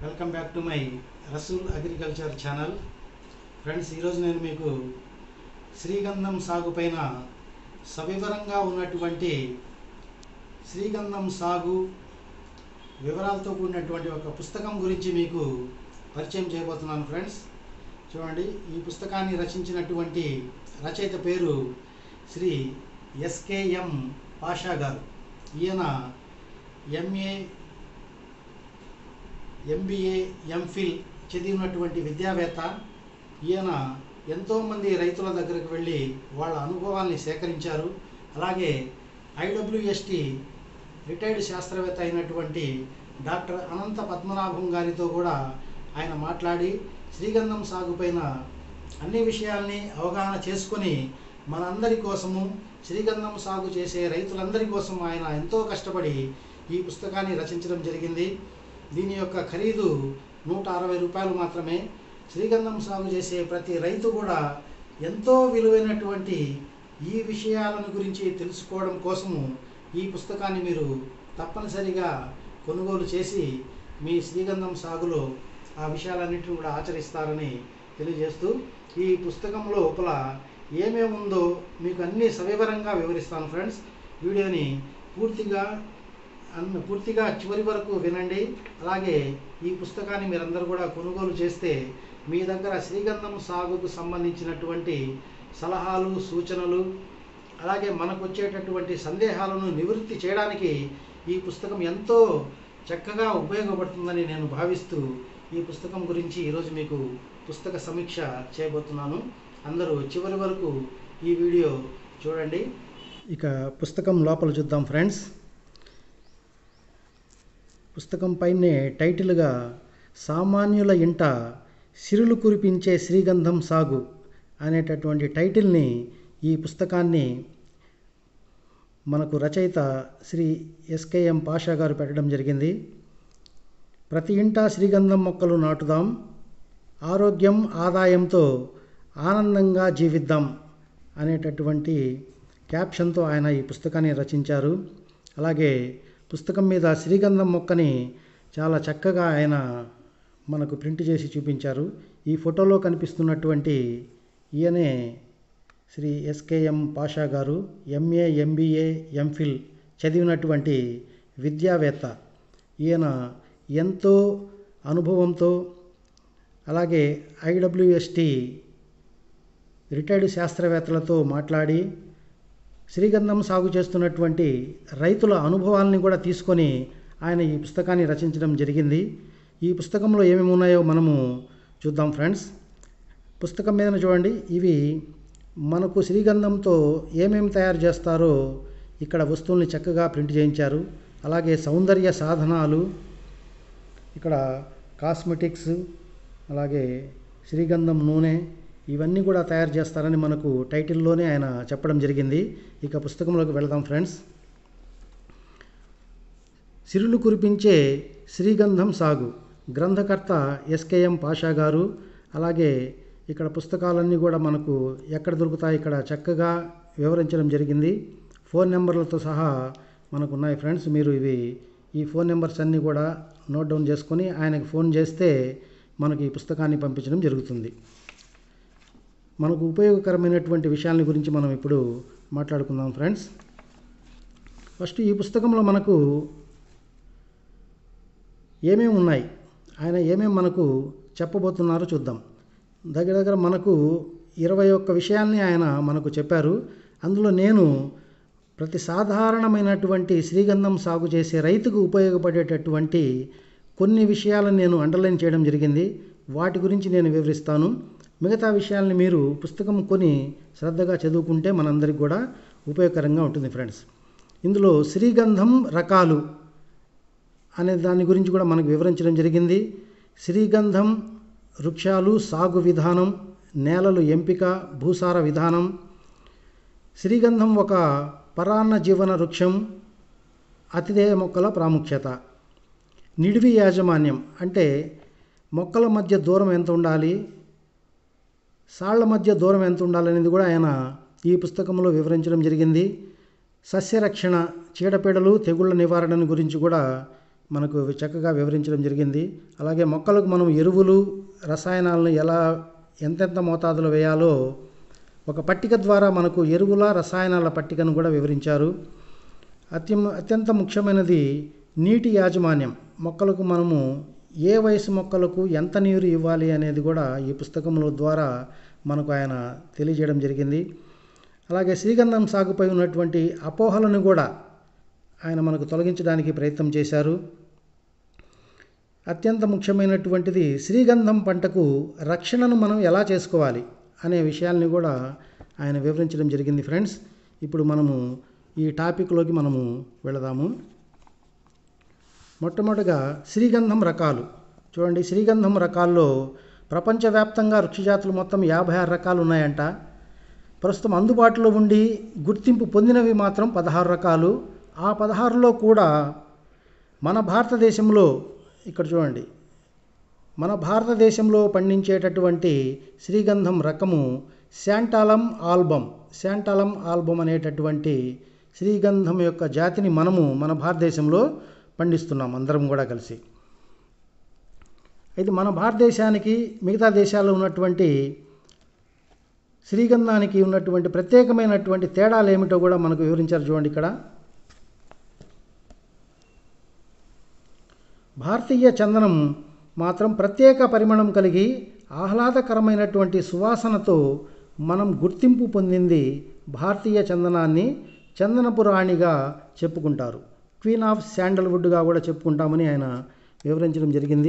welcome back to my Rasool agriculture channel friends ఈరోజు నేను మీకు శ్రీగంధం సాగు పైన సవివరంగా ఉన్నటువంటి శ్రీగంధం సాగు వివరాలతో కూడినటువంటి ఒక పుస్తకం గురించి మీకు పరిచయం చేయబోతున్నాను ఫ్రెండ్స్ చూడండి ఈ పుస్తకాన్ని రచించినటువంటి రచయిత పేరు శ్రీ ఎస్కేఎం పాషా గారు ఈయన ఎంఏ ఎంబీఏ ఎంఫిల్ చదివినటువంటి విద్యావేత్త ఈయన ఎంతోమంది రైతుల దగ్గరికి వెళ్ళి వాళ్ళ అనుభవాల్ని సేకరించారు అలాగే ఐడబ్ల్యూఎస్టి రిటైర్డ్ శాస్త్రవేత్త అయినటువంటి డాక్టర్ అనంత పద్మనాభం గారితో కూడా ఆయన మాట్లాడి శ్రీగంధం సాగు పైన అన్ని విషయాల్ని అవగాహన చేసుకొని మనందరి కోసము శ్రీగంధం సాగు చేసే రైతులందరి కోసం ఆయన ఎంతో కష్టపడి ఈ పుస్తకాన్ని రచించడం జరిగింది దీని యొక్క ఖరీదు నూట అరవై రూపాయలు మాత్రమే శ్రీగంధం సాగు చేసే ప్రతి రైతు కూడా ఎంతో విలువైనటువంటి ఈ విషయాలను గురించి తెలుసుకోవడం కోసము ఈ పుస్తకాన్ని మీరు తప్పనిసరిగా కొనుగోలు చేసి మీ శ్రీగంధం సాగులో ఆ విషయాలన్నింటినీ కూడా ఆచరిస్తారని తెలియజేస్తూ ఈ పుస్తకం లోపల ఏమేమి ఉందో మీకు అన్ని సవివరంగా వివరిస్తాను ఫ్రెండ్స్ వీడియోని పూర్తిగా అన్న పూర్తిగా చివరి వరకు వినండి అలాగే ఈ పుస్తకాన్ని మీరందరూ కూడా కొనుగోలు చేస్తే మీ దగ్గర శ్రీగంధం సాగుకు సంబంధించినటువంటి సలహాలు సూచనలు అలాగే మనకు వచ్చేటటువంటి సందేహాలను నివృత్తి చేయడానికి ఈ పుస్తకం ఎంతో చక్కగా ఉపయోగపడుతుందని నేను భావిస్తూ ఈ పుస్తకం గురించి ఈరోజు మీకు పుస్తక సమీక్ష చేయబోతున్నాను అందరూ చివరి వరకు ఈ వీడియో చూడండి ఇక పుస్తకం లోపల చూద్దాం ఫ్రెండ్స్ పుస్తకం పైనే టైటిల్గా సామాన్యుల ఇంట సిరులు కురిపించే శ్రీగంధం సాగు అనేటటువంటి టైటిల్ని ఈ పుస్తకాన్ని మనకు రచయిత శ్రీ ఎస్కేఎం పాషా గారు పెట్టడం జరిగింది ప్రతి ఇంట శ్రీగంధం మొక్కలు నాటుదాం ఆరోగ్యం ఆదాయంతో ఆనందంగా జీవిద్దాం అనేటటువంటి క్యాప్షన్తో ఆయన ఈ పుస్తకాన్ని రచించారు అలాగే పుస్తకం మీద శ్రీగంధం మొక్కని చాలా చక్కగా ఆయన మనకు ప్రింట్ చేసి చూపించారు ఈ ఫోటోలో కనిపిస్తున్నటువంటి ఈయనే శ్రీ ఎస్కేఎం పాషా గారు ఎంఏ ఎంబీఏ ఎంఫిల్ చదివినటువంటి విద్యావేత్త ఈయన ఎంతో అనుభవంతో అలాగే ఐడబ్ల్యూఎస్టి రిటైర్డ్ శాస్త్రవేత్తలతో మాట్లాడి శ్రీగంధం సాగు చేస్తున్నటువంటి రైతుల అనుభవాలని కూడా తీసుకొని ఆయన ఈ పుస్తకాన్ని రచించడం జరిగింది ఈ పుస్తకంలో ఏమేమి ఉన్నాయో మనము చూద్దాం ఫ్రెండ్స్ పుస్తకం మీద చూడండి ఇవి మనకు శ్రీగంధంతో ఏమేమి తయారు చేస్తారో ఇక్కడ వస్తువుల్ని చక్కగా ప్రింట్ చేయించారు అలాగే సౌందర్య సాధనాలు ఇక్కడ కాస్మెటిక్స్ అలాగే శ్రీగంధం నూనె ఇవన్నీ కూడా తయారు చేస్తారని మనకు టైటిల్లోనే ఆయన చెప్పడం జరిగింది ఇక పుస్తకంలోకి వెళదాం ఫ్రెండ్స్ సిరులు కురిపించే శ్రీగంధం సాగు గ్రంథకర్త ఎస్కేఎం పాషా గారు అలాగే ఇక్కడ పుస్తకాలన్నీ కూడా మనకు ఎక్కడ దొరుకుతాయి ఇక్కడ చక్కగా వివరించడం జరిగింది ఫోన్ నెంబర్లతో సహా మనకు ఉన్నాయి ఫ్రెండ్స్ మీరు ఇవి ఈ ఫోన్ నెంబర్స్ అన్నీ కూడా నోట్ డౌన్ చేసుకొని ఆయనకు ఫోన్ చేస్తే మనకు ఈ పుస్తకాన్ని పంపించడం జరుగుతుంది మనకు ఉపయోగకరమైనటువంటి విషయాల గురించి మనం ఇప్పుడు మాట్లాడుకుందాం ఫ్రెండ్స్ ఫస్ట్ ఈ పుస్తకంలో మనకు ఏమేమి ఉన్నాయి ఆయన ఏమేమి మనకు చెప్పబోతున్నారో చూద్దాం దగ్గర దగ్గర మనకు ఇరవై ఒక్క విషయాల్ని ఆయన మనకు చెప్పారు అందులో నేను ప్రతి సాధారణమైనటువంటి శ్రీగంధం సాగు చేసే రైతుకు ఉపయోగపడేటటువంటి కొన్ని విషయాలను నేను అండర్లైన్ చేయడం జరిగింది వాటి గురించి నేను వివరిస్తాను మిగతా విషయాల్ని మీరు పుస్తకం కొని శ్రద్ధగా చదువుకుంటే మనందరికి కూడా ఉపయోగకరంగా ఉంటుంది ఫ్రెండ్స్ ఇందులో శ్రీగంధం రకాలు అనే దాని గురించి కూడా మనకు వివరించడం జరిగింది శ్రీగంధం వృక్షాలు సాగు విధానం నేలలు ఎంపిక భూసార విధానం శ్రీగంధం ఒక పరాన్న జీవన వృక్షం అతిథేయ మొక్కల ప్రాముఖ్యత నిడివి యాజమాన్యం అంటే మొక్కల మధ్య దూరం ఎంత ఉండాలి సాళ్ల మధ్య దూరం ఎంత ఉండాలనేది కూడా ఆయన ఈ పుస్తకంలో వివరించడం జరిగింది సస్యరక్షణ చీడపీడలు తెగుళ్ళ నివారణ గురించి కూడా మనకు చక్కగా వివరించడం జరిగింది అలాగే మొక్కలకు మనం ఎరువులు రసాయనాలను ఎలా ఎంతెంత మోతాదులో వేయాలో ఒక పట్టిక ద్వారా మనకు ఎరువుల రసాయనాల పట్టికను కూడా వివరించారు అత్యం అత్యంత ముఖ్యమైనది నీటి యాజమాన్యం మొక్కలకు మనము ఏ వయసు మొక్కలకు ఎంత నీరు ఇవ్వాలి అనేది కూడా ఈ పుస్తకముల ద్వారా మనకు ఆయన తెలియజేయడం జరిగింది అలాగే శ్రీగంధం సాగుపై ఉన్నటువంటి అపోహలను కూడా ఆయన మనకు తొలగించడానికి ప్రయత్నం చేశారు అత్యంత ముఖ్యమైనటువంటిది శ్రీగంధం పంటకు రక్షణను మనం ఎలా చేసుకోవాలి అనే విషయాల్ని కూడా ఆయన వివరించడం జరిగింది ఫ్రెండ్స్ ఇప్పుడు మనము ఈ టాపిక్లోకి మనము వెళదాము మొట్టమొదటిగా శ్రీగంధం రకాలు చూడండి శ్రీగంధం రకాల్లో ప్రపంచవ్యాప్తంగా వృక్షజాతులు మొత్తం యాభై ఆరు రకాలు ఉన్నాయంట ప్రస్తుతం అందుబాటులో ఉండి గుర్తింపు పొందినవి మాత్రం పదహారు రకాలు ఆ పదహారులో కూడా మన భారతదేశంలో ఇక్కడ చూడండి మన భారతదేశంలో పండించేటటువంటి శ్రీగంధం రకము శాంటాలం ఆల్బమ్ శాంటాలం ఆల్బమ్ అనేటటువంటి శ్రీగంధం యొక్క జాతిని మనము మన భారతదేశంలో పండిస్తున్నాం అందరం కూడా కలిసి అయితే మన భారతదేశానికి మిగతా దేశాల్లో ఉన్నటువంటి శ్రీగంధానికి ఉన్నటువంటి ప్రత్యేకమైనటువంటి తేడాలు ఏమిటో కూడా మనకు వివరించారు చూడండి ఇక్కడ భారతీయ చందనం మాత్రం ప్రత్యేక పరిమళం కలిగి ఆహ్లాదకరమైనటువంటి సువాసనతో మనం గుర్తింపు పొందింది భారతీయ చందనాన్ని చందనపు రాణిగా చెప్పుకుంటారు క్వీన్ ఆఫ్ శాండల్వుడ్గా కూడా చెప్పుకుంటామని ఆయన వివరించడం జరిగింది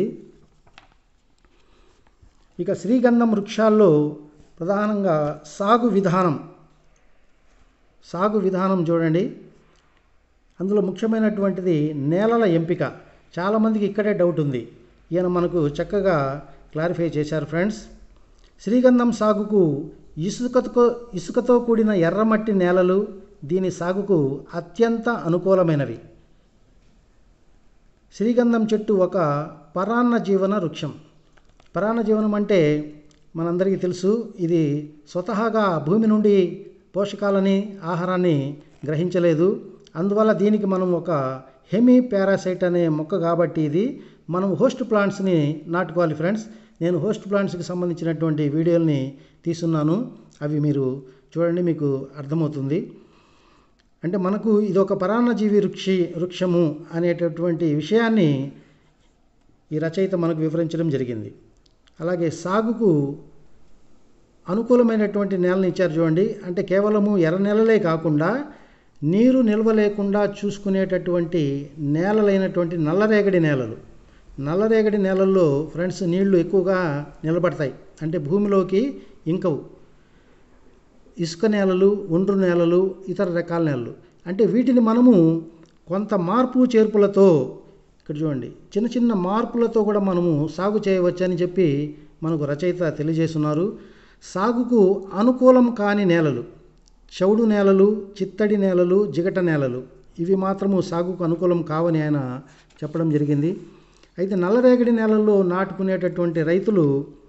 ఇక శ్రీగంధం వృక్షాల్లో ప్రధానంగా సాగు విధానం సాగు విధానం చూడండి అందులో ముఖ్యమైనటువంటిది నేలల ఎంపిక చాలామందికి ఇక్కడే డౌట్ ఉంది ఈయన మనకు చక్కగా క్లారిఫై చేశారు ఫ్రెండ్స్ శ్రీగంధం సాగుకు ఇసుకతో ఇసుకతో కూడిన ఎర్రమట్టి నేలలు దీని సాగుకు అత్యంత అనుకూలమైనవి శ్రీగంధం చెట్టు ఒక పరాన్న జీవన వృక్షం పరాన్న జీవనం అంటే మనందరికీ తెలుసు ఇది స్వతహాగా భూమి నుండి పోషకాలని ఆహారాన్ని గ్రహించలేదు అందువల్ల దీనికి మనం ఒక హెమీ పారాసైట్ అనే మొక్క కాబట్టి ఇది మనం హోస్ట్ ప్లాంట్స్ని నాటుకోవాలి ఫ్రెండ్స్ నేను హోస్ట్ ప్లాంట్స్కి సంబంధించినటువంటి వీడియోల్ని తీసున్నాను అవి మీరు చూడండి మీకు అర్థమవుతుంది అంటే మనకు ఇది ఒక పరాన్నజీవి వృక్షి వృక్షము అనేటటువంటి విషయాన్ని ఈ రచయిత మనకు వివరించడం జరిగింది అలాగే సాగుకు అనుకూలమైనటువంటి నేలను ఇచ్చారు చూడండి అంటే కేవలము ఎర్ర నేలలే కాకుండా నీరు నిల్వ లేకుండా చూసుకునేటటువంటి నేలలైనటువంటి నల్లరేగడి నేలలు నల్లరేగడి నేలల్లో ఫ్రెండ్స్ నీళ్లు ఎక్కువగా నిలబడతాయి అంటే భూమిలోకి ఇంకవు ఇసుక నేలలు ఒండ్రు నేలలు ఇతర రకాల నేలలు అంటే వీటిని మనము కొంత మార్పు చేర్పులతో ఇక్కడ చూడండి చిన్న చిన్న మార్పులతో కూడా మనము సాగు చేయవచ్చని చెప్పి మనకు రచయిత తెలియజేస్తున్నారు సాగుకు అనుకూలం కాని నేలలు చౌడు నేలలు చిత్తడి నేలలు జిగట నేలలు ఇవి మాత్రము సాగుకు అనుకూలం కావని ఆయన చెప్పడం జరిగింది అయితే నల్లరేగడి నేలల్లో నాటుకునేటటువంటి రైతులు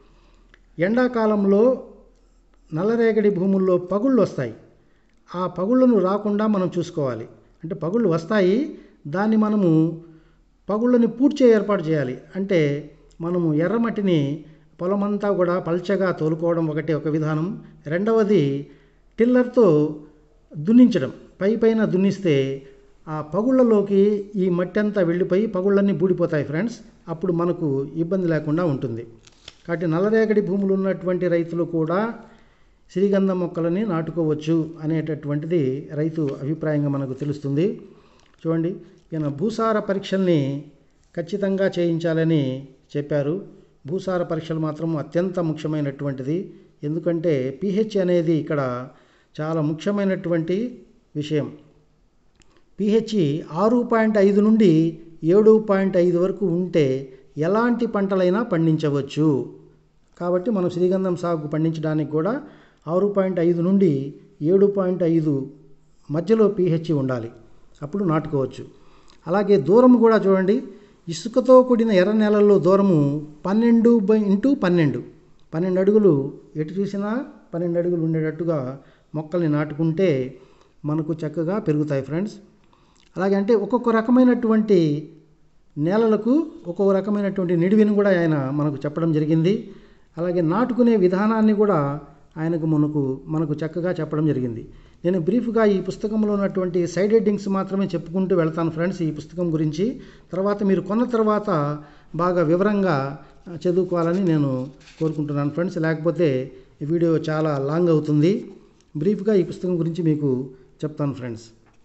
ఎండాకాలంలో నల్లరేగడి భూముల్లో పగుళ్ళు వస్తాయి ఆ పగుళ్ళను రాకుండా మనం చూసుకోవాలి అంటే పగుళ్ళు వస్తాయి దాన్ని మనము పగుళ్ళని పూడ్చే ఏర్పాటు చేయాలి అంటే మనము ఎర్రమట్టిని పొలమంతా కూడా పల్చగా తోలుకోవడం ఒకటి ఒక విధానం రెండవది టిల్లర్తో దున్నించడం పై పైన దున్నిస్తే ఆ పగుళ్ళలోకి ఈ మట్టి అంతా వెళ్ళిపోయి పగుళ్ళన్నీ బూడిపోతాయి ఫ్రెండ్స్ అప్పుడు మనకు ఇబ్బంది లేకుండా ఉంటుంది కాబట్టి నల్లరేగడి భూములు ఉన్నటువంటి రైతులు కూడా శ్రీగంధ మొక్కలని నాటుకోవచ్చు అనేటటువంటిది రైతు అభిప్రాయంగా మనకు తెలుస్తుంది చూడండి ఈయన భూసార పరీక్షల్ని ఖచ్చితంగా చేయించాలని చెప్పారు భూసార పరీక్షలు మాత్రం అత్యంత ముఖ్యమైనటువంటిది ఎందుకంటే పిహెచ్ అనేది ఇక్కడ చాలా ముఖ్యమైనటువంటి విషయం పిహెచ్ ఆరు పాయింట్ ఐదు నుండి ఏడు పాయింట్ ఐదు వరకు ఉంటే ఎలాంటి పంటలైనా పండించవచ్చు కాబట్టి మనం శ్రీగంధం సాగు పండించడానికి కూడా ఆరు పాయింట్ ఐదు నుండి ఏడు పాయింట్ ఐదు మధ్యలో పిహెచ్ ఉండాలి అప్పుడు నాటుకోవచ్చు అలాగే దూరం కూడా చూడండి ఇసుకతో కూడిన ఎర్ర నేలల్లో దూరము పన్నెండు బై ఇంటూ పన్నెండు పన్నెండు అడుగులు ఎటు చూసినా పన్నెండు అడుగులు ఉండేటట్టుగా మొక్కల్ని నాటుకుంటే మనకు చక్కగా పెరుగుతాయి ఫ్రెండ్స్ అలాగే అంటే ఒక్కొక్క రకమైనటువంటి నేలలకు ఒక్కో రకమైనటువంటి నిడివిని కూడా ఆయన మనకు చెప్పడం జరిగింది అలాగే నాటుకునే విధానాన్ని కూడా ఆయనకు మనకు మనకు చక్కగా చెప్పడం జరిగింది నేను బ్రీఫ్గా ఈ పుస్తకంలో ఉన్నటువంటి సైడ్ హెడ్డింగ్స్ మాత్రమే చెప్పుకుంటూ వెళ్తాను ఫ్రెండ్స్ ఈ పుస్తకం గురించి తర్వాత మీరు కొన్న తర్వాత బాగా వివరంగా చదువుకోవాలని నేను కోరుకుంటున్నాను ఫ్రెండ్స్ లేకపోతే ఈ వీడియో చాలా లాంగ్ అవుతుంది బ్రీఫ్గా ఈ పుస్తకం గురించి మీకు చెప్తాను ఫ్రెండ్స్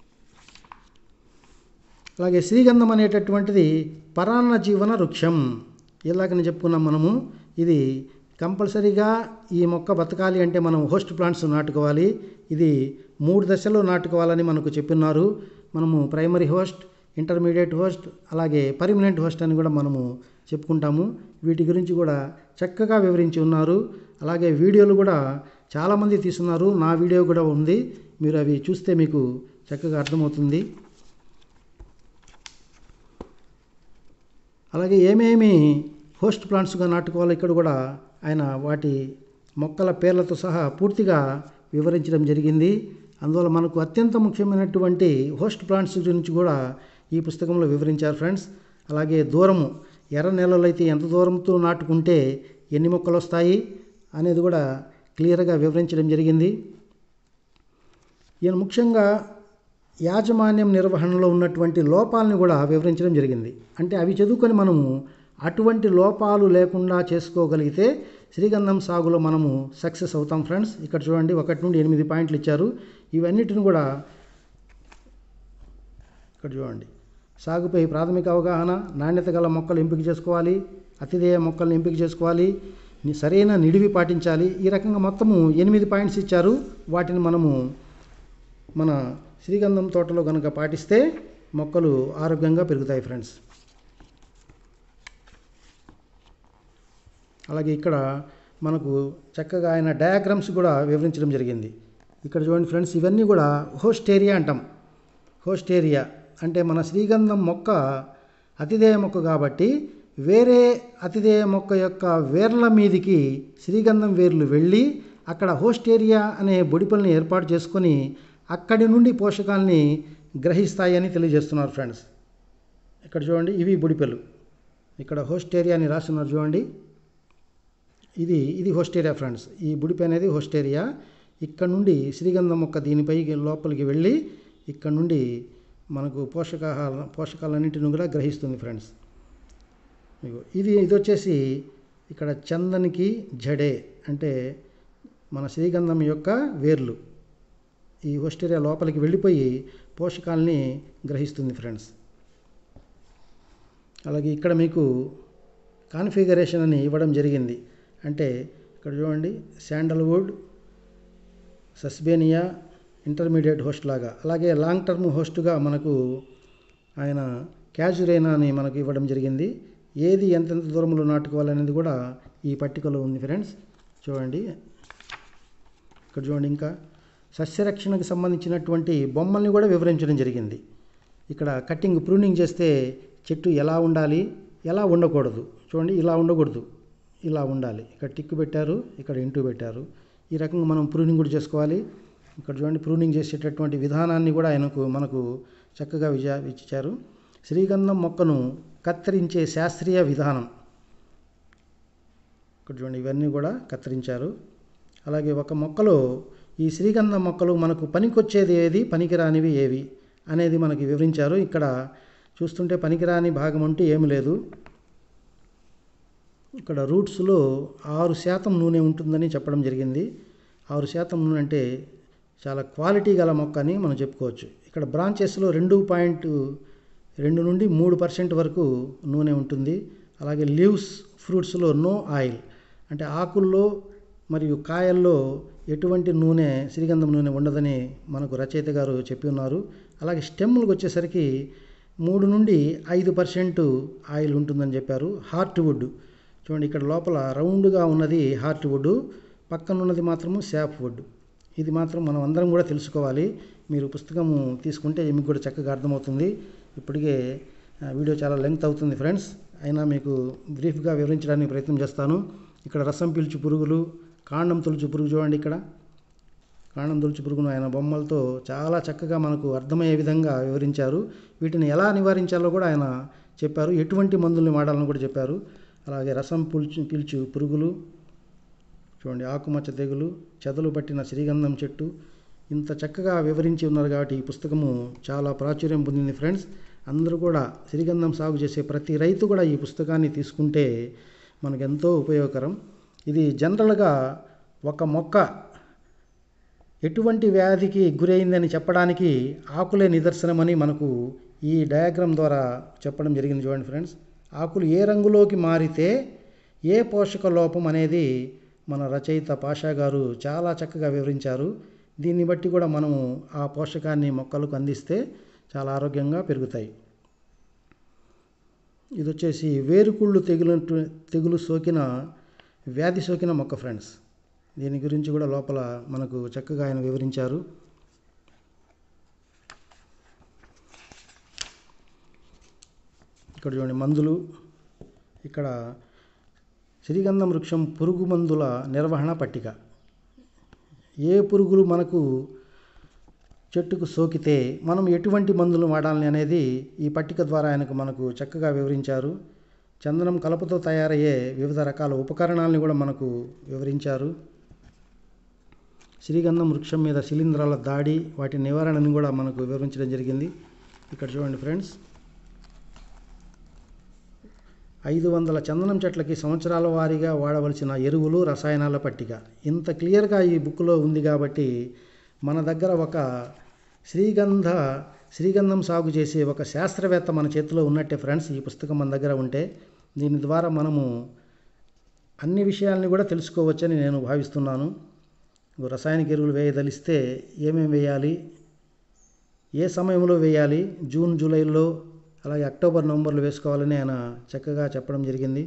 అలాగే శ్రీగంధం అనేటటువంటిది పరాన్న జీవన వృక్షం ఇలాగని చెప్పుకున్నాం మనము ఇది కంపల్సరీగా ఈ మొక్క బతకాలి అంటే మనం హోస్ట్ ప్లాంట్స్ నాటుకోవాలి ఇది మూడు దశల్లో నాటుకోవాలని మనకు చెప్పినారు మనము ప్రైమరీ హోస్ట్ ఇంటర్మీడియట్ హోస్ట్ అలాగే పర్మనెంట్ హోస్ట్ అని కూడా మనము చెప్పుకుంటాము వీటి గురించి కూడా చక్కగా వివరించి ఉన్నారు అలాగే వీడియోలు కూడా చాలామంది తీస్తున్నారు నా వీడియో కూడా ఉంది మీరు అవి చూస్తే మీకు చక్కగా అర్థమవుతుంది అలాగే ఏమేమి హోస్ట్ ప్లాంట్స్గా నాటుకోవాలో ఇక్కడ కూడా ఆయన వాటి మొక్కల పేర్లతో సహా పూర్తిగా వివరించడం జరిగింది అందువల్ల మనకు అత్యంత ముఖ్యమైనటువంటి హోస్ట్ ప్లాంట్స్ గురించి కూడా ఈ పుస్తకంలో వివరించారు ఫ్రెండ్స్ అలాగే దూరము ఎర్ర నేలలో అయితే ఎంత దూరంతో నాటుకుంటే ఎన్ని మొక్కలు వస్తాయి అనేది కూడా క్లియర్గా వివరించడం జరిగింది ఈయన ముఖ్యంగా యాజమాన్యం నిర్వహణలో ఉన్నటువంటి లోపాలను కూడా వివరించడం జరిగింది అంటే అవి చదువుకొని మనము అటువంటి లోపాలు లేకుండా చేసుకోగలిగితే శ్రీగంధం సాగులో మనము సక్సెస్ అవుతాం ఫ్రెండ్స్ ఇక్కడ చూడండి ఒకటి నుండి ఎనిమిది పాయింట్లు ఇచ్చారు ఇవన్నిటిని కూడా ఇక్కడ చూడండి సాగుపై ప్రాథమిక అవగాహన నాణ్యత గల మొక్కలు ఎంపిక చేసుకోవాలి అతిథేయ మొక్కలను ఎంపిక చేసుకోవాలి ని- సరైన నిడివి పాటించాలి ఈ రకంగా మొత్తము ఎనిమిది పాయింట్స్ ఇచ్చారు వాటిని మనము మన శ్రీగంధం తోటలో కనుక పాటిస్తే మొక్కలు ఆరోగ్యంగా పెరుగుతాయి ఫ్రెండ్స్ అలాగే ఇక్కడ మనకు చక్కగా ఆయన డయాగ్రామ్స్ కూడా వివరించడం జరిగింది ఇక్కడ చూడండి ఫ్రెండ్స్ ఇవన్నీ కూడా హోస్ట్ ఏరియా అంటాం హోస్ట్ ఏరియా అంటే మన శ్రీగంధం మొక్క అతిథేయ మొక్క కాబట్టి వేరే అతిథేయ మొక్క యొక్క వేర్ల మీదికి శ్రీగంధం వేర్లు వెళ్ళి అక్కడ హోస్ట్ ఏరియా అనే బొడిపల్ని ఏర్పాటు చేసుకొని అక్కడి నుండి పోషకాలని గ్రహిస్తాయని తెలియజేస్తున్నారు ఫ్రెండ్స్ ఇక్కడ చూడండి ఇవి బుడిపెలు ఇక్కడ హోస్ట్ ఏరియా అని రాస్తున్నారు చూడండి ఇది ఇది హోస్ట్ ఏరియా ఫ్రెండ్స్ ఈ బుడిపి అనేది హోస్ట్ ఏరియా ఇక్కడ నుండి శ్రీగంధం మొక్క దీనిపై లోపలికి వెళ్ళి ఇక్కడ నుండి మనకు పోషకాహార పోషకాలన్నింటిని కూడా గ్రహిస్తుంది ఫ్రెండ్స్ ఇగో ఇది ఇది వచ్చేసి ఇక్కడ చందనికి జడే అంటే మన శ్రీగంధం యొక్క వేర్లు ఈ హోస్ట్ ఏరియా లోపలికి వెళ్ళిపోయి పోషకాలని గ్రహిస్తుంది ఫ్రెండ్స్ అలాగే ఇక్కడ మీకు కాన్ఫిగరేషన్ అని ఇవ్వడం జరిగింది అంటే ఇక్కడ చూడండి శాండల్వుడ్ సస్బేనియా ఇంటర్మీడియట్ హోస్ట్ లాగా అలాగే లాంగ్ టర్మ్ హోస్ట్గా మనకు ఆయన క్యాజురేనా అని మనకు ఇవ్వడం జరిగింది ఏది ఎంతెంత దూరంలో నాటుకోవాలనేది కూడా ఈ పట్టికలో ఉంది ఫ్రెండ్స్ చూడండి ఇక్కడ చూడండి ఇంకా సస్యరక్షణకు సంబంధించినటువంటి బొమ్మల్ని కూడా వివరించడం జరిగింది ఇక్కడ కటింగ్ ప్రూనింగ్ చేస్తే చెట్టు ఎలా ఉండాలి ఎలా ఉండకూడదు చూడండి ఇలా ఉండకూడదు ఇలా ఉండాలి ఇక్కడ టిక్ పెట్టారు ఇక్కడ ఇంటూ పెట్టారు ఈ రకంగా మనం ప్రూనింగ్ కూడా చేసుకోవాలి ఇక్కడ చూడండి ప్రూనింగ్ చేసేటటువంటి విధానాన్ని కూడా ఆయనకు మనకు చక్కగా విజయ ఇచ్చారు శ్రీగంధం మొక్కను కత్తిరించే శాస్త్రీయ విధానం ఇక్కడ చూడండి ఇవన్నీ కూడా కత్తిరించారు అలాగే ఒక మొక్కలో ఈ శ్రీగంధం మొక్కలు మనకు పనికొచ్చేది ఏది పనికిరానివి ఏవి అనేది మనకి వివరించారు ఇక్కడ చూస్తుంటే పనికిరాని భాగం అంటూ ఏమి లేదు ఇక్కడ రూట్స్లో ఆరు శాతం నూనె ఉంటుందని చెప్పడం జరిగింది ఆరు శాతం నూనె అంటే చాలా క్వాలిటీ గల మొక్క అని మనం చెప్పుకోవచ్చు ఇక్కడ బ్రాంచెస్లో రెండు పాయింట్ రెండు నుండి మూడు పర్సెంట్ వరకు నూనె ఉంటుంది అలాగే లీవ్స్ ఫ్రూట్స్లో నో ఆయిల్ అంటే ఆకుల్లో మరియు కాయల్లో ఎటువంటి నూనె శ్రీగంధం నూనె ఉండదని మనకు రచయిత గారు చెప్పి ఉన్నారు అలాగే స్టెమ్లకు వచ్చేసరికి మూడు నుండి ఐదు పర్సెంట్ ఆయిల్ ఉంటుందని చెప్పారు హార్ట్ వుడ్ చూడండి ఇక్కడ లోపల రౌండ్గా ఉన్నది హార్ట్ వుడ్ పక్కన ఉన్నది మాత్రము శాప్ వుడ్ ఇది మాత్రం మనం అందరం కూడా తెలుసుకోవాలి మీరు పుస్తకము తీసుకుంటే మీకు కూడా చక్కగా అర్థమవుతుంది ఇప్పటికే ఆ, వీడియో చాలా లెంగ్త్ అవుతుంది ఫ్రెండ్స్ అయినా మీకు బ్రీఫ్గా వివరించడానికి ప్రయత్నం చేస్తాను ఇక్కడ రసం పీల్చు పురుగులు కాండం తొలుచు పురుగు చూడండి ఇక్కడ కాండం తొలుచు పురుగును ఆయన బొమ్మలతో చాలా చక్కగా మనకు అర్థమయ్యే విధంగా వివరించారు వీటిని ఎలా నివారించాలో కూడా ఆయన చెప్పారు ఎటువంటి మందుల్ని వాడాలని కూడా చెప్పారు అలాగే రసం పుల్చు పీల్చు పురుగులు చూడండి ఆకుమచ్చ తెగులు చెదలు పట్టిన శ్రీగంధం చెట్టు ఇంత చక్కగా వివరించి ఉన్నారు కాబట్టి ఈ పుస్తకము చాలా ప్రాచుర్యం పొందింది ఫ్రెండ్స్ అందరూ కూడా శ్రీగంధం సాగు చేసే ప్రతి రైతు కూడా ఈ పుస్తకాన్ని తీసుకుంటే మనకు ఎంతో ఉపయోగకరం ఇది జనరల్గా ఒక మొక్క ఎటువంటి వ్యాధికి గురైందని చెప్పడానికి ఆకులే నిదర్శనమని మనకు ఈ డయాగ్రామ్ ద్వారా చెప్పడం జరిగింది చూడండి ఫ్రెండ్స్ ఆకులు ఏ రంగులోకి మారితే ఏ పోషక లోపం అనేది మన రచయిత పాషా గారు చాలా చక్కగా వివరించారు దీన్ని బట్టి కూడా మనము ఆ పోషకాన్ని మొక్కలకు అందిస్తే చాలా ఆరోగ్యంగా పెరుగుతాయి ఇది వచ్చేసి వేరుకుళ్ళు తెగులు తెగులు సోకిన వ్యాధి సోకిన మొక్క ఫ్రెండ్స్ దీని గురించి కూడా లోపల మనకు చక్కగా ఆయన వివరించారు ఇక్కడ చూడండి మందులు ఇక్కడ శ్రీగంధం వృక్షం పురుగు మందుల నిర్వహణ పట్టిక ఏ పురుగులు మనకు చెట్టుకు సోకితే మనం ఎటువంటి మందులు వాడాలని అనేది ఈ పట్టిక ద్వారా ఆయనకు మనకు చక్కగా వివరించారు చందనం కలపతో తయారయ్యే వివిధ రకాల ఉపకరణాలని కూడా మనకు వివరించారు శ్రీగంధం వృక్షం మీద శిలీంధ్రాల దాడి వాటి నివారణను కూడా మనకు వివరించడం జరిగింది ఇక్కడ చూడండి ఫ్రెండ్స్ ఐదు వందల చందనం చెట్లకి సంవత్సరాల వారీగా వాడవలసిన ఎరువులు రసాయనాల పట్టిక ఇంత క్లియర్గా ఈ బుక్లో ఉంది కాబట్టి మన దగ్గర ఒక శ్రీగంధ శ్రీగంధం సాగు చేసే ఒక శాస్త్రవేత్త మన చేతిలో ఉన్నట్టే ఫ్రెండ్స్ ఈ పుస్తకం మన దగ్గర ఉంటే దీని ద్వారా మనము అన్ని విషయాల్ని కూడా తెలుసుకోవచ్చని నేను భావిస్తున్నాను రసాయనిక ఎరువులు వేయదలిస్తే ఏమేమి వేయాలి ఏ సమయంలో వేయాలి జూన్ జూలైలో అలాగే అక్టోబర్ నవంబర్లో వేసుకోవాలని ఆయన చక్కగా చెప్పడం జరిగింది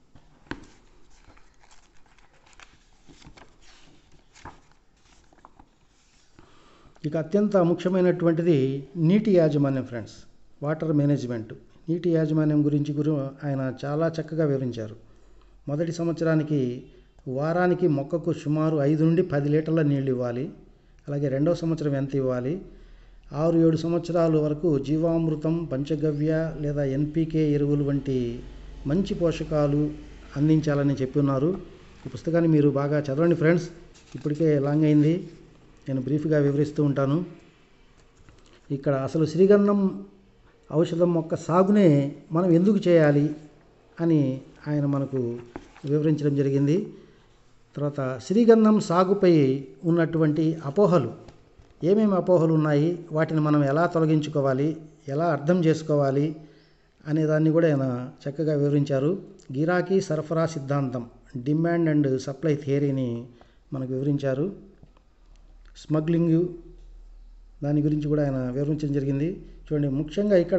ఇక అత్యంత ముఖ్యమైనటువంటిది నీటి యాజమాన్యం ఫ్రెండ్స్ వాటర్ మేనేజ్మెంట్ నీటి యాజమాన్యం గురించి గురి ఆయన చాలా చక్కగా వివరించారు మొదటి సంవత్సరానికి వారానికి మొక్కకు సుమారు ఐదు నుండి పది లీటర్ల నీళ్ళు ఇవ్వాలి అలాగే రెండవ సంవత్సరం ఎంత ఇవ్వాలి ఆరు ఏడు సంవత్సరాల వరకు జీవామృతం పంచగవ్య లేదా ఎన్పికే ఎరువులు వంటి మంచి పోషకాలు అందించాలని చెప్పి ఉన్నారు ఈ పుస్తకాన్ని మీరు బాగా చదవండి ఫ్రెండ్స్ ఇప్పటికే లాంగ్ అయింది నేను బ్రీఫ్గా వివరిస్తూ ఉంటాను ఇక్కడ అసలు శ్రీగంధం ఔషధం మొక్క సాగునే మనం ఎందుకు చేయాలి అని ఆయన మనకు వివరించడం జరిగింది తర్వాత శ్రీగంధం సాగుపై ఉన్నటువంటి అపోహలు ఏమేమి అపోహలు ఉన్నాయి వాటిని మనం ఎలా తొలగించుకోవాలి ఎలా అర్థం చేసుకోవాలి అనే దాన్ని కూడా ఆయన చక్కగా వివరించారు గిరాకీ సరఫరా సిద్ధాంతం డిమాండ్ అండ్ సప్లై థియరీని మనకు వివరించారు స్మగ్లింగ్ దాని గురించి కూడా ఆయన వివరించడం జరిగింది చూడండి ముఖ్యంగా ఇక్కడ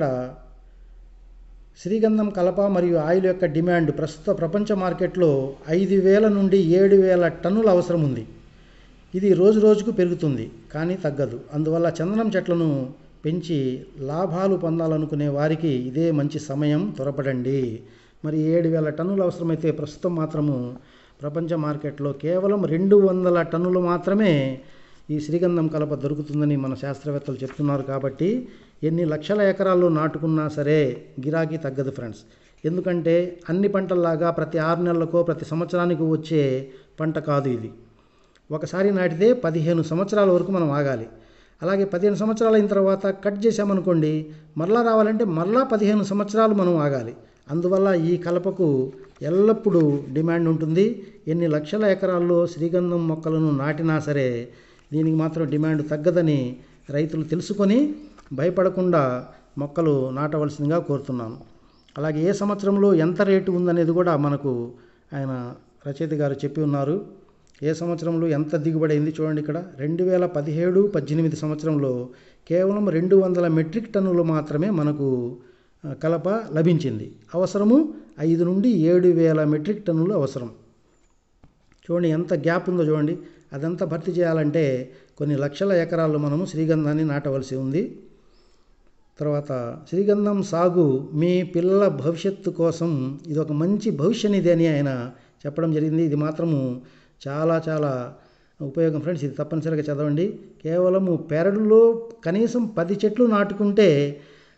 శ్రీగంధం కలప మరియు ఆయిల్ యొక్క డిమాండ్ ప్రస్తుత ప్రపంచ మార్కెట్లో ఐదు వేల నుండి ఏడు వేల టన్నుల అవసరం ఉంది ఇది రోజు రోజుకు పెరుగుతుంది కానీ తగ్గదు అందువల్ల చందనం చెట్లను పెంచి లాభాలు పొందాలనుకునే వారికి ఇదే మంచి సమయం త్వరపడండి మరి ఏడు వేల టన్నులు అవసరమైతే ప్రస్తుతం మాత్రము ప్రపంచ మార్కెట్లో కేవలం రెండు వందల టన్నులు మాత్రమే ఈ శ్రీగంధం కలప దొరుకుతుందని మన శాస్త్రవేత్తలు చెప్తున్నారు కాబట్టి ఎన్ని లక్షల ఎకరాల్లో నాటుకున్నా సరే గిరాకీ తగ్గదు ఫ్రెండ్స్ ఎందుకంటే అన్ని పంటల్లాగా ప్రతి ఆరు నెలలకో ప్రతి సంవత్సరానికి వచ్చే పంట కాదు ఇది ఒకసారి నాటితే పదిహేను సంవత్సరాల వరకు మనం ఆగాలి అలాగే పదిహేను సంవత్సరాలు అయిన తర్వాత కట్ చేసామనుకోండి మరలా రావాలంటే మరలా పదిహేను సంవత్సరాలు మనం ఆగాలి అందువల్ల ఈ కలపకు ఎల్లప్పుడూ డిమాండ్ ఉంటుంది ఎన్ని లక్షల ఎకరాల్లో శ్రీగంధం మొక్కలను నాటినా సరే దీనికి మాత్రం డిమాండ్ తగ్గదని రైతులు తెలుసుకొని భయపడకుండా మొక్కలు నాటవలసిందిగా కోరుతున్నాను అలాగే ఏ సంవత్సరంలో ఎంత రేటు ఉందనేది కూడా మనకు ఆయన రచయిత గారు చెప్పి ఉన్నారు ఏ సంవత్సరంలో ఎంత దిగుబడి అయింది చూడండి ఇక్కడ రెండు వేల పదిహేడు పద్దెనిమిది సంవత్సరంలో కేవలం రెండు వందల మెట్రిక్ టన్నులు మాత్రమే మనకు ఆ, కలప లభించింది అవసరము ఐదు నుండి ఏడు వేల మెట్రిక్ టన్నులు అవసరం చూడండి ఎంత గ్యాప్ ఉందో చూడండి అదంతా భర్తీ చేయాలంటే కొన్ని లక్షల ఎకరాల్లో మనము శ్రీగంధాన్ని నాటవలసి ఉంది తర్వాత శ్రీగంధం సాగు మీ పిల్లల భవిష్యత్తు కోసం ఇది ఒక మంచి భవిష్య నిధి అని ఆయన చెప్పడం జరిగింది ఇది మాత్రము చాలా చాలా ఉపయోగం ఫ్రెండ్స్ ఇది తప్పనిసరిగా చదవండి కేవలము పెరడులో కనీసం పది చెట్లు నాటుకుంటే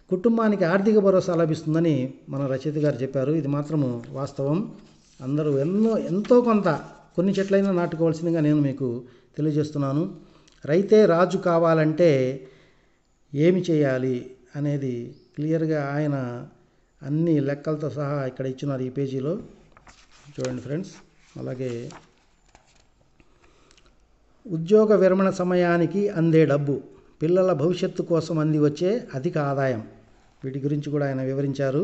కుటుంబానికి ఆర్థిక భరోసా లభిస్తుందని మన రచయిత గారు చెప్పారు ఇది మాత్రము వాస్తవం అందరూ ఎన్నో ఎంతో కొంత కొన్ని చెట్లైనా నాటుకోవాల్సిందిగా నేను మీకు తెలియజేస్తున్నాను రైతే రాజు కావాలంటే ఏమి చేయాలి అనేది క్లియర్గా ఆయన అన్ని లెక్కలతో సహా ఇక్కడ ఇచ్చినారు ఈ పేజీలో చూడండి ఫ్రెండ్స్ అలాగే ఉద్యోగ విరమణ సమయానికి అందే డబ్బు పిల్లల భవిష్యత్తు కోసం అంది వచ్చే అధిక ఆదాయం వీటి గురించి కూడా ఆయన వివరించారు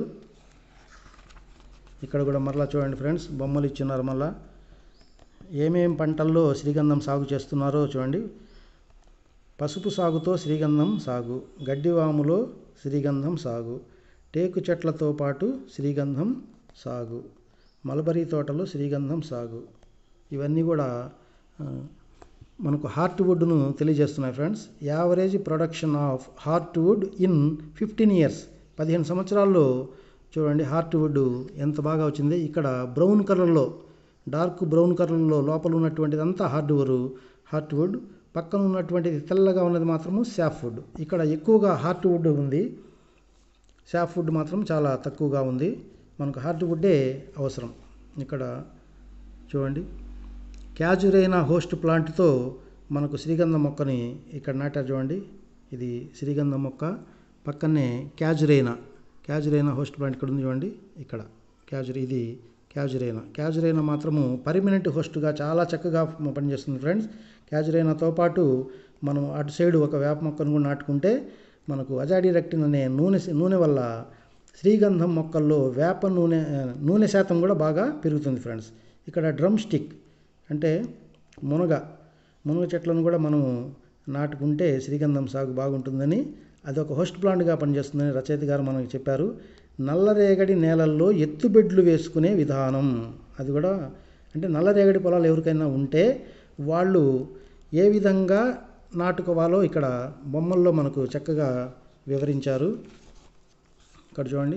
ఇక్కడ కూడా మరలా చూడండి ఫ్రెండ్స్ బొమ్మలు ఇచ్చున్నారు మళ్ళా ఏమేం పంటల్లో శ్రీగంధం సాగు చేస్తున్నారో చూడండి పసుపు సాగుతో శ్రీగంధం సాగు గడ్డివాములో శ్రీగంధం సాగు టేకు చెట్లతో పాటు శ్రీగంధం సాగు మలబరీ తోటలో శ్రీగంధం సాగు ఇవన్నీ కూడా ఆ, మనకు హార్ట్వుడ్ను తెలియజేస్తున్నాయి friends average production of heartwood in fifteen years పదిహేను సంవత్సరాల్లో చూడండి హార్ట్వుడ్ ఎంత బాగా వచ్చింది ఇక్కడ బ్రౌన్ కలర్లో డార్క్ బ్రౌన్ కలర్లో లోపల ఉన్నటువంటిది అంతా హార్డ్వుడ్ హార్ట్వుడ్ పక్కన ఉన్నటువంటిది తెల్లగా ఉన్నది మాత్రము సాఫ్వుడ్ ఇక్కడ ఎక్కువగా హార్ట్వుడ్ ఉంది సాఫ్వుడ్ మాత్రం చాలా తక్కువగా ఉంది మనకు హార్ట్వుడ్డే అవసరం ఇక్కడ చూడండి క్యాజురైన హోస్ట్ ప్లాంట్తో మనకు శ్రీగంధం మొక్కని ఇక్కడ నాటారు చూడండి ఇది శ్రీగంధం మొక్క పక్కనే క్యాజురైనా క్యాజురైనా హోస్ట్ ప్లాంట్ ఇక్కడ ఉంది చూడండి ఇక్కడ క్యాజుర్ ఇది క్యాజురైనా క్యాజురైనా మాత్రము పర్మనెంట్ హోస్ట్గా చాలా చక్కగా పనిచేస్తుంది ఫ్రెండ్స్ క్యాజురైనాతో పాటు మనం అటు సైడ్ ఒక వేప మొక్కను కూడా నాటుకుంటే మనకు అజాడిరెక్టిన్ అనే నూనె నూనె వల్ల శ్రీగంధం మొక్కల్లో వేప నూనె నూనె శాతం కూడా బాగా పెరుగుతుంది ఫ్రెండ్స్ ఇక్కడ డ్రమ్ స్టిక్ అంటే మునగ మునగ చెట్లను కూడా మనము నాటుకుంటే శ్రీగంధం సాగు బాగుంటుందని అదొక హోస్ట్ ప్లాంట్గా పనిచేస్తుందని రచయిత గారు మనకు చెప్పారు నల్లరేగడి నేలల్లో ఎత్తుబెడ్లు వేసుకునే విధానం అది కూడా అంటే నల్లరేగడి పొలాలు ఎవరికైనా ఉంటే వాళ్ళు ఏ విధంగా నాటుకోవాలో ఇక్కడ బొమ్మల్లో మనకు చక్కగా వివరించారు ఇక్కడ చూడండి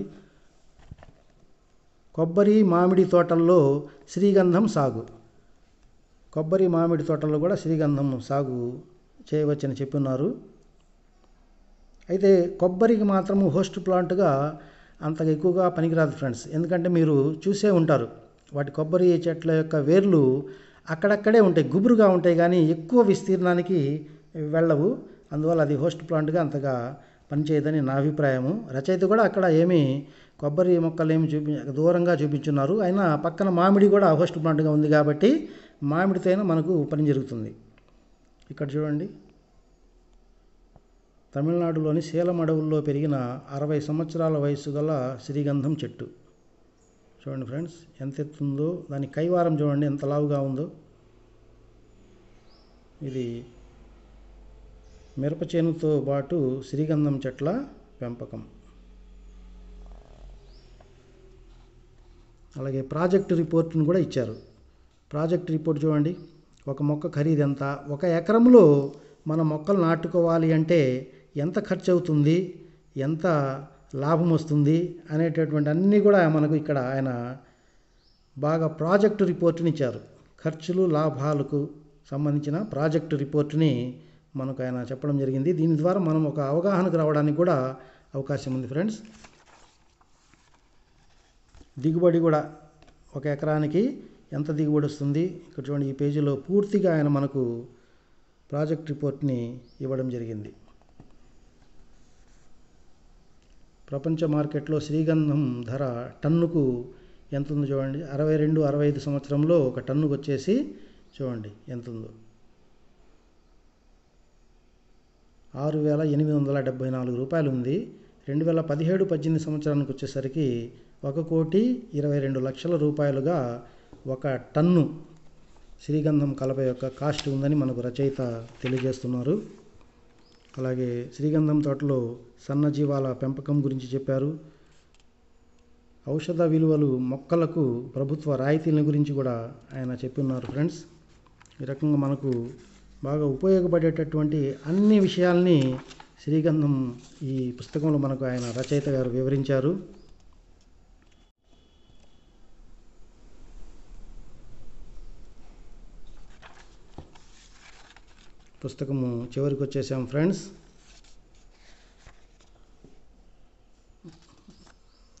కొబ్బరి మామిడి తోటల్లో శ్రీగంధం సాగు కొబ్బరి మామిడి తోటల్లో కూడా శ్రీగంధం సాగు చేయవచ్చని చెప్పున్నారు అయితే కొబ్బరికి మాత్రము హోస్ట్ ప్లాంట్గా అంతగా ఎక్కువగా పనికిరాదు ఫ్రెండ్స్ ఎందుకంటే మీరు చూసే ఉంటారు వాటి కొబ్బరి చెట్ల యొక్క వేర్లు అక్కడక్కడే ఉంటాయి గుబురుగా ఉంటాయి కానీ ఎక్కువ విస్తీర్ణానికి వెళ్ళవు అందువల్ల అది హోస్ట్ ప్లాంట్గా అంతగా పనిచేయదని నా అభిప్రాయము రచయిత కూడా అక్కడ ఏమీ కొబ్బరి మొక్కలు ఏమి చూపి దూరంగా చూపించున్నారు అయినా పక్కన మామిడి కూడా హోస్ట్ ప్లాంట్గా ఉంది కాబట్టి మామిడితో అయినా మనకు పని జరుగుతుంది ఇక్కడ చూడండి తమిళనాడులోని సేలం అడవుల్లో పెరిగిన అరవై సంవత్సరాల వయసు గల శ్రీగంధం చెట్టు చూడండి ఫ్రెండ్స్ ఎంత ఎత్తుందో దాని కైవారం చూడండి ఎంత లావుగా ఉందో ఇది మిరప చేనుతో పాటు శ్రీగంధం చెట్ల పెంపకం అలాగే ప్రాజెక్ట్ రిపోర్ట్ని కూడా ఇచ్చారు ప్రాజెక్ట్ రిపోర్ట్ చూడండి ఒక మొక్క ఖరీదు ఎంత ఒక ఎకరంలో మన మొక్కలు నాటుకోవాలి అంటే ఎంత ఖర్చు అవుతుంది ఎంత లాభం వస్తుంది అనేటటువంటి అన్నీ కూడా మనకు ఇక్కడ ఆయన బాగా ప్రాజెక్టు రిపోర్ట్ని ఇచ్చారు ఖర్చులు లాభాలకు సంబంధించిన ప్రాజెక్టు రిపోర్ట్ని మనకు ఆయన చెప్పడం జరిగింది దీని ద్వారా మనం ఒక అవగాహనకు రావడానికి కూడా అవకాశం ఉంది ఫ్రెండ్స్ దిగుబడి కూడా ఒక ఎకరానికి ఎంత దిగుబడి వస్తుంది ఇక్కడ చూడండి ఈ పేజీలో పూర్తిగా ఆయన మనకు ప్రాజెక్ట్ రిపోర్ట్ని ఇవ్వడం జరిగింది ప్రపంచ మార్కెట్లో శ్రీగంధం ధర టన్నుకు ఎంత ఉందో చూడండి అరవై రెండు అరవై ఐదు సంవత్సరంలో ఒక టన్నుకు వచ్చేసి చూడండి ఎంత ఉందో ఆరు వేల ఎనిమిది వందల డెబ్బై నాలుగు రూపాయలు ఉంది రెండు వేల పదిహేడు పద్దెనిమిది సంవత్సరానికి వచ్చేసరికి ఒక కోటి ఇరవై రెండు లక్షల రూపాయలుగా ఒక టన్ను శ్రీగంధం కలప యొక్క కాస్ట్ ఉందని మనకు రచయిత తెలియజేస్తున్నారు అలాగే శ్రీగంధం తోటలో సన్నజీవాల పెంపకం గురించి చెప్పారు ఔషధ విలువలు మొక్కలకు ప్రభుత్వ రాయితీల గురించి కూడా ఆయన చెప్పున్నారు ఫ్రెండ్స్ ఈ రకంగా మనకు బాగా ఉపయోగపడేటటువంటి అన్ని విషయాల్ని శ్రీగంధం ఈ పుస్తకంలో మనకు ఆయన రచయిత గారు వివరించారు పుస్తకము చివరికి వచ్చేసాం ఫ్రెండ్స్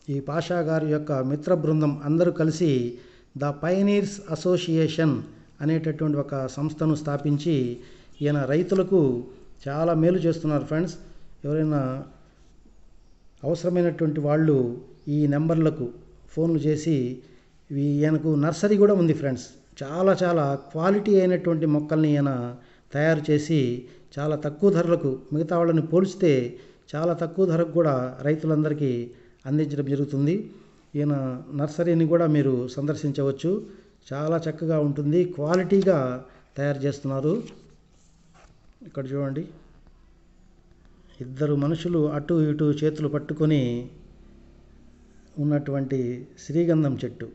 ఈ పాషా గారి యొక్క మిత్ర బృందం అందరూ కలిసి ద పైనీర్స్ అసోసియేషన్ అనేటటువంటి ఒక సంస్థను స్థాపించి ఈయన రైతులకు చాలా మేలు చేస్తున్నారు ఫ్రెండ్స్ ఎవరైనా అవసరమైనటువంటి వాళ్ళు ఈ నెంబర్లకు ఫోన్లు చేసి ఇవి ఈయనకు నర్సరీ కూడా ఉంది ఫ్రెండ్స్ చాలా చాలా క్వాలిటీ అయినటువంటి మొక్కల్ని ఈయన తయారు చేసి చాలా తక్కువ ధరలకు మిగతా వాళ్ళని పోలిస్తే చాలా తక్కువ ధరకు కూడా రైతులందరికీ అందించడం జరుగుతుంది ఈయన నర్సరీని కూడా మీరు సందర్శించవచ్చు చాలా చక్కగా ఉంటుంది క్వాలిటీగా తయారు చేస్తున్నారు ఇక్కడ చూడండి ఇద్దరు మనుషులు అటు ఇటు చేతులు పట్టుకొని ఉన్నటువంటి శ్రీగంధం చెట్టు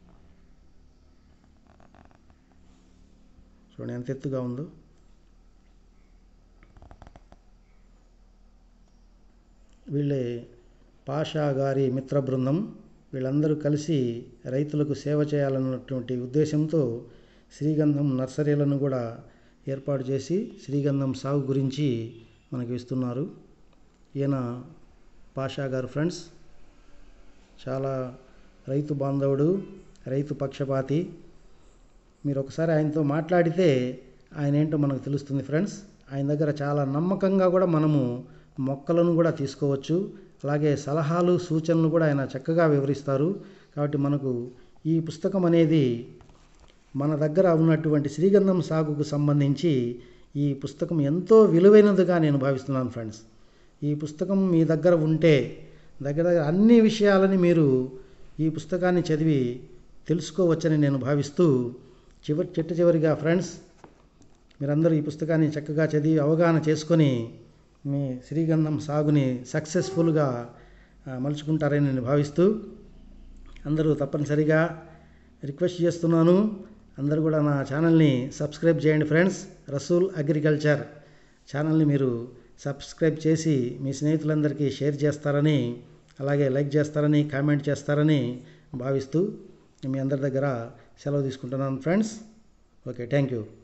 చూడండి ఎంత ఎత్తుగా ఉందో వీళ్ళే పాషా గారి మిత్ర బృందం వీళ్ళందరూ కలిసి రైతులకు సేవ చేయాలన్నటువంటి ఉద్దేశంతో శ్రీగంధం నర్సరీలను కూడా ఏర్పాటు చేసి శ్రీగంధం సాగు గురించి మనకు ఇస్తున్నారు ఈయన పాషా గారు ఫ్రెండ్స్ చాలా రైతు బాంధవుడు రైతు పక్షపాతి మీరు ఒకసారి ఆయనతో మాట్లాడితే ఆయన ఏంటో మనకు తెలుస్తుంది ఫ్రెండ్స్ ఆయన దగ్గర చాలా నమ్మకంగా కూడా మనము మొక్కలను కూడా తీసుకోవచ్చు అలాగే సలహాలు సూచనలు కూడా ఆయన చక్కగా వివరిస్తారు కాబట్టి మనకు ఈ పుస్తకం అనేది మన దగ్గర ఉన్నటువంటి శ్రీగంధం సాగుకు సంబంధించి ఈ పుస్తకం ఎంతో విలువైనదిగా నేను భావిస్తున్నాను ఫ్రెండ్స్ ఈ పుస్తకం మీ దగ్గర ఉంటే దగ్గర దగ్గర అన్ని విషయాలని మీరు ఈ పుస్తకాన్ని చదివి తెలుసుకోవచ్చని నేను భావిస్తూ చివరి చిట్ట చివరిగా ఫ్రెండ్స్ మీరందరూ ఈ పుస్తకాన్ని చక్కగా చదివి అవగాహన చేసుకొని మీ శ్రీగంధం సాగుని సక్సెస్ఫుల్గా ఆ, మలుచుకుంటారని నేను భావిస్తూ అందరూ తప్పనిసరిగా రిక్వెస్ట్ చేస్తున్నాను అందరూ కూడా నా ఛానల్ని సబ్స్క్రైబ్ చేయండి ఫ్రెండ్స్ రసూల్ అగ్రికల్చర్ ఛానల్ని మీరు సబ్స్క్రైబ్ చేసి మీ స్నేహితులందరికీ షేర్ చేస్తారని అలాగే లైక్ చేస్తారని కామెంట్ చేస్తారని భావిస్తూ మీ అందరి దగ్గర సెలవు తీసుకుంటున్నాను ఫ్రెండ్స్ ఓకే థ్యాంక్ యూ